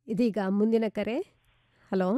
ಇದೀಗ ಮುಂದಿನ ಕರೆ ಹಲೋ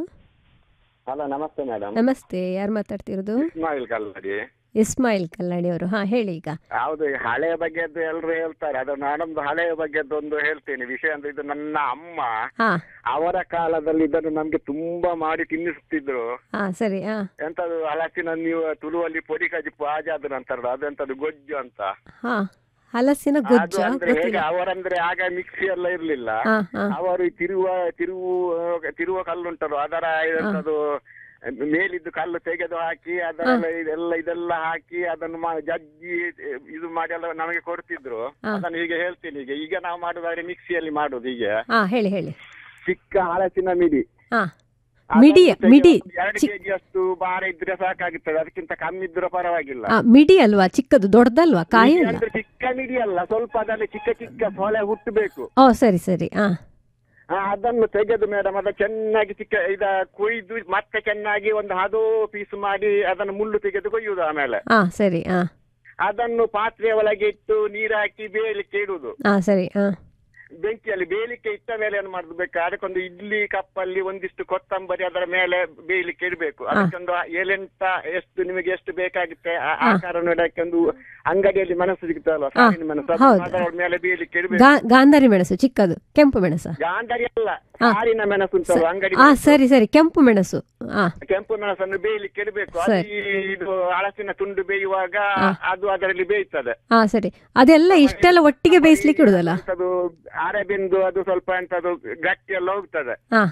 ಹಲೋ ನಮಸ್ತೆ ಮೇಡಮ್ ನಮಸ್ತೆ ಯಾರು ಮಾತಾಡ್ತಿರೋದು ಇಸ್ಮಾಯಿಲ್ ಕಲ್ಲಡಿ ಇಸ್ಮಾಯಿಲ್ ಕಲ್ಲಾಡಿ ಅವರು ಹಾಂ ಹೇಳಿ ಈಗ ಹೌದು ಈ ಹಳೆಯ ಬಗ್ಗೆದ್ದು ಎಲ್ಲರೂ ಹೇಳ್ತಾರೆ ಅದು ನಾನೊಂದು ಹಳೆಯ ಬಗ್ಗೆದ್ದು ಒಂದು ಹೇಳ್ತೀನಿ ವಿಷಯ ಅಂದ್ರೆ ಇದು ನನ್ನ ಅಮ್ಮ ಹಾಂ ಅವರ ಕಾಲದಲ್ಲಿ ಇದನ್ನು ನಮ್ಗೆ ತುಂಬಾ ಮಾಡಿ ತಿನ್ನಿಸ್ತಿದ್ರು ಹಾಂ ಸರಿ ಹಾಂ ಎಂತದು ಹಲಸಿನ ನೀವು ತುಳುವಲ್ಲಿ ಪೊಡಿ ಕಜಿಪ್ಪು ಆಜಾದ್ರು ಅಂತಾರಲ್ಲ ಅದೆಂತದು ಗೊಜ್ಜು ಅಂತ ಹಾಂ ಹಲಸಿನ ಅದು ಗೊಜ್ಜು ಅಂದ್ರೆ ಹೇಗೆ ಗೊತ್ತಿಲ್ಲ ಅವರಂದ್ರೆ ಆಗ ಮಿಕ್ಸಿ ಎಲ್ಲ ಇರ್ಲಿಲ್ಲ ಹಾಂ ಹಾಂ ಅವರು ಈ ತಿರುವ ತಿರುವು ತಿರುವ ಕಲ್ಲುಂಟರು ಅದರ ಎಂತದು ಮೇಲಿದ್ದು ಕಲ್ಲು ತೆಗೆದು ಹಾಕಿ ಅದರ ಇದೆಲ್ಲ ಇದೆಲ್ಲ ಹಾಕಿ ಅದನ್ನು ಮಾ- ಜಜ್ಜಿ ಇದು ಮಾಡಿ ಎಲ್ಲ ನಮಗೆ ಕೊಡ್ತಿದ್ರು ಹಾ. ಅದನ್ನು ಹೀಗೆ ಹೇಳ್ತೀನಿ ಈಗ ಈಗ ನಾವು ಮಾಡುದಾದ್ರೆ ಮಿಕ್ಸಿಯಲ್ಲಿ ಮಾಡುದು ಹೀಗೆ ಹಾಂ ಹೇಳಿ ಹೇಳಿ ಚಿಕ್ಕ ಹಲಸಿನ ಮಿಡಿ ಹಾಂ ಅದನ್ನು ಮಿಡಿ ತೆಗೆ- ಮಿಡಿ ಒಂದು ಎರಡು ಚಿಕ್- ಕೆಜಿ ಅಷ್ಟು ಭಾರ ಇದ್ರೆ ಸಾಕಾಗುತ್ತದೆ ಅದಕ್ಕಿಂತ ಕಮ್ಮಿ ಇದ್ರೂ ಪರವಾಗಿಲ್ಲ ಆ, ಮಿಡಿ ಅಲ್ವಾ ಚಿಕ್ಕದು ದೊಡ್ಡದಲ್ವಾ ಕಾಯಿ ಮಿಡಿ ಅಲ್ಲ ಅಂದ್ರೆ ಚಿಕ್ಕ ಮಿಡಿ ಅಲ್ಲ ಸ್ವಲ್ಪ ಅದರಲ್ಲಿ ಚಿಕ್ಕ ಚಿಕ್ಕ ಸೊಲೆ ಹುಟ್ಟಬೇಕು ಓ ಸರಿ ಸರಿ ಹಾಂ ಆ, ಅದನ್ನು ತೆಗೆದು ಮೇಡಮ್ ಅದ ಚೆನ್ನಾಗಿ ಚಿಕ್ಕ ಇದ ಕೊಯ್ದು ಮತ್ತೆ ಚೆನ್ನಾಗಿ ಒಂದು ಹದೋ ಪೀಸ್ ಮಾಡಿ ಅದನ್ನು ಮುಳ್ಳು ತೆಗೆದು ಕೊಯ್ಯುವುದು ಆಮೇಲೆ ಹಾಂ ಸರಿ ಹಾಂ ಅದನ್ನು ಪಾತ್ರೆಯ ಒಳಗೆ ಇಟ್ಟು ನೀರು ಹಾಕಿ ಬೇಯಲಿಕ್ಕೆ ಇಡುವುದು ಹಾಂ ಸರಿ ಹಾಂ ಬೆಂಕಿಯಲ್ಲಿ ಬೇಯಲಿಕ್ಕೆ ಇಟ್ಟ ಮೇಲೆ ಏನು ಮಾಡಬೇಕು ಅದಕ್ಕೊಂದು ಇಡ್ಲಿ ಕಪ್ಪಲ್ಲಿ ಒಂದಿಷ್ಟು ಕೊತ್ತಂಬರಿ ಅದರ ಮೇಲೆ ಬೇಯಲಿಕ್ಕೆ ಇಡಬೇಕು ಅದಕ್ಕೊಂದು ಏಳೆಂಟ ಎಷ್ಟು ನಿಮಗೆ ಎಷ್ಟು ಬೇಕಾಗುತ್ತೆ ಆ ಆಕಾರ ನೋಡಕ್ಕೆ ಒಂದು ಅಂಗಡಿಯಲ್ಲಿ ಮೆಣಸು ಸಿಗ್ತದಲ್ವ ಸಾರಿನ ಮೆಣಸು ಅದನ್ನು ಹೌದು. ಅದರ ಮೇಲೆ ಬೇಯಲಿಕ್ಕೆ ಇಡಬೇಕು ಗಾ ಗಾಂಧಾರಿ ಮೆಣಸು ಚಿಕ್ಕದು ಕೆಂಪು ಮೆಣಸ ಗಾಂಧಾರಿ ಅಲ್ಲ ಸಾರಿನ ಮೆಣಸು ಉಂಟಲ್ವ ಅಂಗಡಿ ಹಾಂ ಮೆಣಸು. ಸರಿ ಸರಿ ಕೆಂಪು ಮೆಣಸು ಹಾಂ ಕೆಂಪು ಮೆಣಸನ್ನು ಬೇಯಲಿಕ್ಕೆ ಇಡಬೇಕು ಅದು ಸರಿ. ಈ- ಇದು ಹಳಸಿನ ತುಂಡು ಬೇಯುವಾಗ ಅದು ಅದರಲ್ಲಿ ಬೇಯ್ತದೆ ಹಾಂ ಸರಿ ಅದೆಲ್ಲ ಇಷ್ಟೆಲ್ಲ ಒಟ್ಟಿಗೆ ಬೇಯಿಸ್ಲಿಕ್ಕೆ ಇಡುದಲ್ಲ ಅದು ಅರೆಬೆಂದು ಅದು ಸ್ವಲ್ಪ ಎಂತದು ಗಟ್ಟಿ ಎಲ್ಲ ಹೋಗ್ತದೆ ಹಾಂ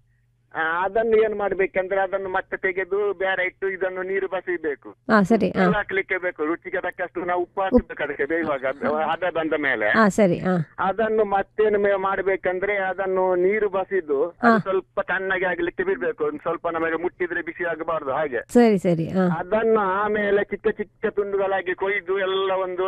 ಆ, ಅದನ್ನು ಏನ್ ಮಾಡ್ಬೇಕಂದ್ರೆ ಅದನ್ನು ಮತ್ತೆ ತೆಗೆದು ಬೇರೆ ಇಟ್ಟು ಇದನ್ನು ನೀರು ಬಸಿಬೇಕು ಹಾಂ ಸರಿ ಹಾಂ ಉಪ್ಪೆಲ್ಲ ಹಾಕ್ಲಿಕ್ಕೆ ಬೇಕು ರುಚಿಗೆ ತಕ್ಕಷ್ಟು ನಾವು ಉಪ್ಪು ಹಾಕಬೇಕು ಅದಕ್ಕೆ ಬೇಯುವಾಗ ಹದ ಬಂದ ಮೇಲೆ ಹಾಂ ಸರಿ ಹಾಂ ಅದನ್ನು ಮತ್ತೇನು ಮೇ- ಮಾಡ್ಬೇಕಂದ್ರೆ ಅದನ್ನು ನೀರು ಬಸಿದು ಅದು ಸ್ವಲ್ಪ ತಣ್ಣಗೆ ಆಗ್ಲಿಕ್ಕೆ ಬಿಡ್ಬೇಕು ಒಂದು ಸ್ವಲ್ಪ ನಮಗೆ ಮುಟ್ಟಿದ್ರೆ ಬಿಸಿ ಆಗಬಾರ್ದು ಹಾಗೆ ಸರಿ ಸರಿ ಹಾಂ ಅದನ್ನು ಆಮೇಲೆ ಚಿಕ್ಕ ಚಿಕ್ಕ ತುಂಡುಗಳಾಗಿ ಕೊಯ್ದು ಎಲ್ಲ ಒಂದು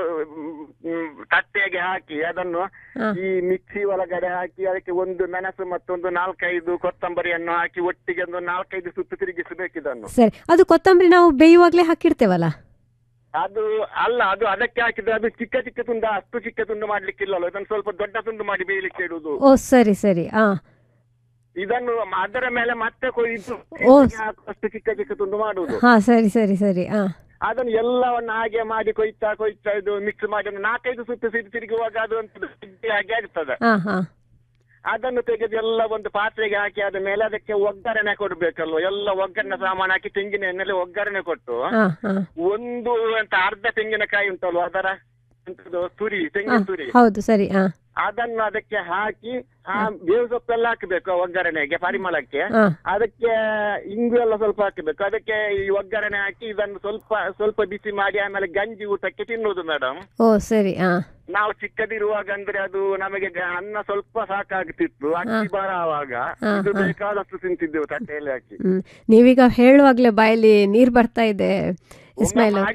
ಮ್, ತಟ್ಟೆಗೆ ಹಾಕಿ ಅದನ್ನು ಹಾ. ಈ ಮಿಕ್ಸಿ ಒಳಗಡೆ ಹಾಕಿ ಅದಕ್ಕೆ ಒಂದು ಮೆಣಸು ಮತ್ತೊಂದು ನಾಲ್ಕೈದು ಕೊತ್ತಂಬರಿಯನ್ನು ಹಾಕಿ ಒಟ್ಟಿಗೆ ಒಂದು ನಾಲ್ಕೈದು ಸುತ್ತು ತಿರುಗಿಸಬೇಕು ಇದನ್ನು ಸರಿ ಅದು ಕೊತ್ತಂಬರಿ ನಾವು ಬೇಯುವಾಗಲೇ ಹಾಕಿರ್ತೇವಲ್ಲ ಅದು ಅಲ್ಲ ಅದು ಅದಕ್ಕೆ ಹಾಕಿದ್ರೆ ಅದು ಚಿಕ್ಕ ಚಿಕ್ಕ ತುಂಡು ಅಷ್ಟು ಚಿಕ್ಕ ತುಂಡು ಮಾಡ್ಲಿಕ್ಕೆ ಇಲ್ಲಲ್ಲ ಇದನ್ನು ಸ್ವಲ್ಪ ದೊಡ್ಡ ತುಂಡು ಮಾಡಿ ಬೇಯಲಿಕ್ಕೆ ಇಡುದು ಓ ಸರಿ ಸರಿ ಹಾಂ ಇದನ್ನು ಅದರ ಮೇಲೆ ಮತ್ತೆ ಕೊಯ್ದು ಓ. ಅಷ್ಟು ಚಿಕ್ಕ ಚಿಕ್ಕ ತುಂಡು ಮಾಡುದು ಹಾಂ ಸರಿ ಸರಿ ಸರಿ ಹಾಂ ಅದನ್ನು ಎಲ್ಲವನ್ನು ಹಾಗೆ ಮಾಡಿ ಕೊಯ್ತಾ ಕೊಯ್ತಾ ಇದು ಮಿಕ್ಸ್ ಮಾಡಿ ಒಂದು ನಾಲ್ಕೈದು ಸುತ್ತು ಸಿರಿ ತಿರುಗುವಾಗ ಅದು ಒಂದು ಗಟ್ಟಿ ಹಾಗೆ ಆಗ್ತದೆ ಹಾಂ ಹಾಂ ಅದನ್ನು ತೆಗೆದು ಎಲ್ಲ ಒಂದು ಪಾತ್ರೆಗೆ ಹಾಕಿ ಆದ ಮೇಲೆ ಅದಕ್ಕೆ ಒಗ್ಗರಣೆ ಕೊಡ್ಬೇಕಲ್ವ ಎಲ್ಲ ಒಗ್ಗರಣೆ ಸಾಮಾನು ಹಾಕಿ ತೆಂಗಿನ ಎಣ್ಣೆಲೆ ಒಗ್ಗರಣೆ ಕೊಟ್ಟು ಹಾಂ ಹಾಂ ಒಂದು ಅಂತ ಅರ್ಧ ತೆಂಗಿನಕಾಯಿ ಉಂಟಲ್ವ ಅದರ ಎಂತದು ತುರಿ ತೆಂಗಿನ ಹಾಂ ತುರಿ ಹೌದು ಸರಿ ಹಾಂ ಅದನ್ನು ಅದಕ್ಕೆ ಹಾಕಿ ಆ ಬೇವು ಸೊಪ್ಪೆಲ್ಲ ಹಾಕಬೇಕು ಆ ಒಗ್ಗರಣೆಗೆ ಪರಿಮಳಕ್ಕೆ ಹಾಂ ಅದಕ್ಕೆ ಇಂಗು ಎಲ್ಲ ಸ್ವಲ್ಪ ಹಾಕಬೇಕು ಅದಕ್ಕೆ ಈ ಒಗ್ಗರಣೆ ಹಾಕಿ ಇದನ್ನು ಸ್ವಲ್ಪ ಸ್ವಲ್ಪ ಬಿಸಿ ಮಾಡಿ ಆಮೇಲೆ ಗಂಜಿ ಊಟಕ್ಕೆ ತಿನ್ನುವುದು ಮೇಡಮ್ ಓ ಸರಿ ಹಾಂ ನಾವು ಚಿಕ್ಕದಿರುವಾಗ ಅಂದ್ರೆ ಅದು ನಮಗೆ ಗ- ಅನ್ನ ಸ್ವಲ್ಪ ಸಾಕಾಗ್ತಿತ್ತು ಅಕ್ಕಿ ಬರವಾಗ ಹಾ, ಇದು ಬೇಕಾದಷ್ಟು ತಿಂತಿದ್ದೆವು ತಟ್ಟೆಯಲ್ಲಿ ಹಾಕಿ ಹ್ಞೂ ನೀವೀಗ ಹೇಳುವಾಗಲೇ ಬಾಯಲ್ಲಿ ನೀರು ಬರ್ತಾ ಇದೆ ಇಸ್ಮಾಯಿಲ್ ಅವ್ರೆ.